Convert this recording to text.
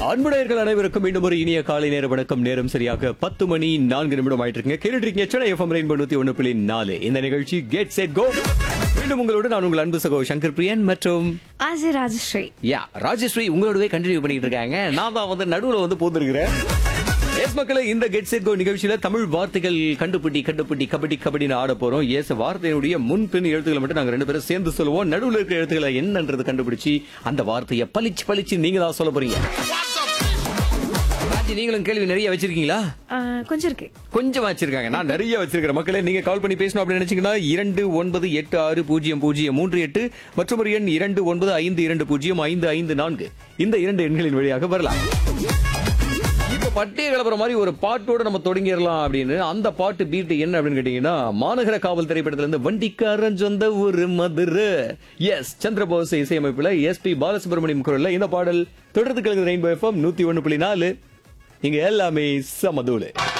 அன்புடையர்கள் அனைவருக்கும் மீண்டும் ஒரு இனிய காலை நேர வணக்கம் நேரம் சரியாக பத்து மணி நான்கு நிமிடம் ஆயிட்டு இருக்குங்க கேட்டுட்டு இருக்கீங்க சென்னை எஃப்எம் ரெயின்போ நூத்தி ஒண்ணு புள்ளி நாலு இந்த நிகழ்ச்சி கெட் செட் கோ மீண்டும் உங்களோட நான் உங்கள் அன்பு சகோ சங்கர் பிரியன் மற்றும் ஆசி ராஜஸ்ரீ யா ராஜஸ்ரீ உங்களோடவே கண்டினியூ பண்ணிட்டு இருக்காங்க நான் தான் வந்து நடுவுல வந்து போந்திருக்கிறேன் எஸ் மக்களே இந்த கெட் செட் கோ நிகழ்ச்சியில தமிழ் வார்த்தைகள் கண்டுபிடி கண்டுபிடி கபடி கபடின்னு ஆட போறோம் எஸ் வார்த்தையினுடைய முன்பின் எழுத்துக்களை மட்டும் நாங்க ரெண்டு பேரும் சேர்ந்து சொல்லுவோம் நடுவுல இருக்கிற எழுத்துக்களை என்னன்றது கண்டுபிடிச்சு அந்த வார்த்தையை பளிச்சு பளிச்சு நீங்க தான் சொல்ல போறீங்க ராஜி நீங்களும் கேள்வி நிறைய வச்சிருக்கீங்களா கொஞ்சம் இருக்கு கொஞ்சம் வச்சிருக்காங்க நான் நிறைய வச்சிருக்கிறேன் மக்களே நீங்க கால் பண்ணி பேசணும் அப்படின்னு நினைச்சீங்கன்னா இரண்டு ஒன்பது எட்டு ஆறு பூஜ்ஜியம் பூஜ்ஜியம் மூன்று எட்டு மற்றும் ஒரு எண் இரண்டு ஒன்பது ஐந்து இரண்டு பூஜ்ஜியம் ஐந்து ஐந்து நான்கு இந்த இரண்டு எண்களின் வழியாக வரலாம் இப்ப பட்டிய கலப்புற மாதிரி ஒரு பாட்டோட நம்ம தொடங்கிடலாம் அப்படின்னு அந்த பாட்டு பீட் என்ன அப்படின்னு கேட்டீங்கன்னா மாநகர காவல் திரைப்படத்துல இருந்து வண்டிக்காரன் சொந்த ஊரு மதுரை எஸ் சந்திரபோஸ் இசையமைப்புல எஸ் பி பாலசுப்ரமணியம் குரல்ல இந்த பாடல் தொடர்ந்து கலந்து ரெயின்போ எஃப்எம் நூத்தி ஒண்ணு புள்ளி நாலு இங்க எல்லாமே சமதூளு